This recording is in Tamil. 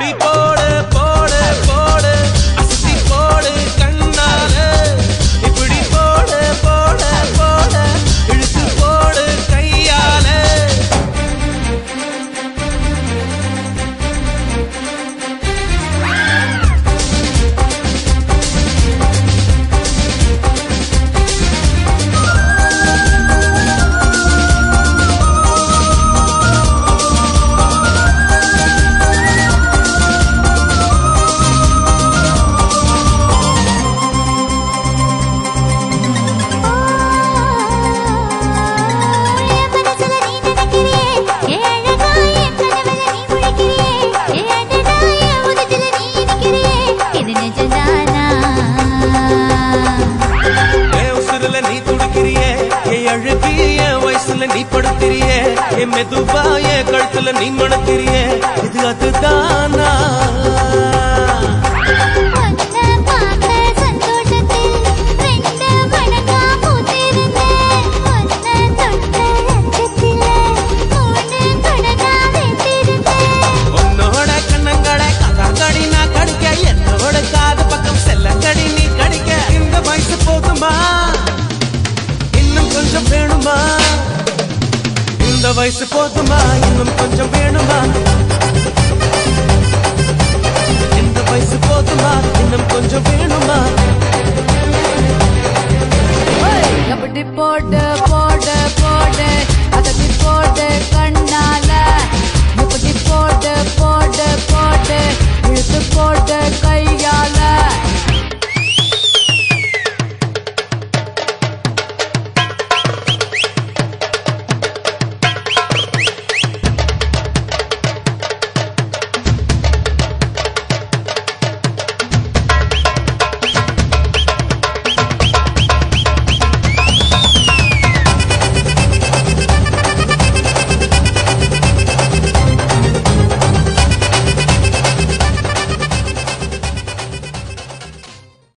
இப்படி போடு போடு போடு அசத்தி போடு கண்ணால இப்படி போடு போடு போடு இழுத்து போடு கையால என் மனசுல நீ நினைக்கிறியே என் அழகா என் கனவுல நீ முழிக்கிறியே என் அடடா என் உதட்டுல நீ இனிக்கிறியே இது நிஜம்தானா என் உசுருல நீ துடிக்கிறியே என் அழகு என் வயசுல நீ படுத்திரியே என் மெதுவா என் கழுத்துல நீ மணக்கிறியே இது அதுதானா உன்னை பார்த்த சந்தோஷத்தில் ரெண்டு மடங்கா பூத்திருந்தேன் உன்னை தொட்ட லட்சத்தில மூணு மடங்கா வைத்திருந்தேன் உன்னோட கண்ணங்கடை கதாங்கடி நான் கடிக்க என்னோட காது பக்கம் செல்லங்கடி நீ கடிக்க இந்த வயசு போதுமா இன்னும் கொஞ்சம் வேணுமா இந்த வயசு போதுமா இன்னும் கொஞ்சம் வேணுமா இந்த வயசு போதுமா இன்னும் கொஞ்சம் வேணுமா அப்படி போடு போடு போடு அதப்பி போடு கண்ணா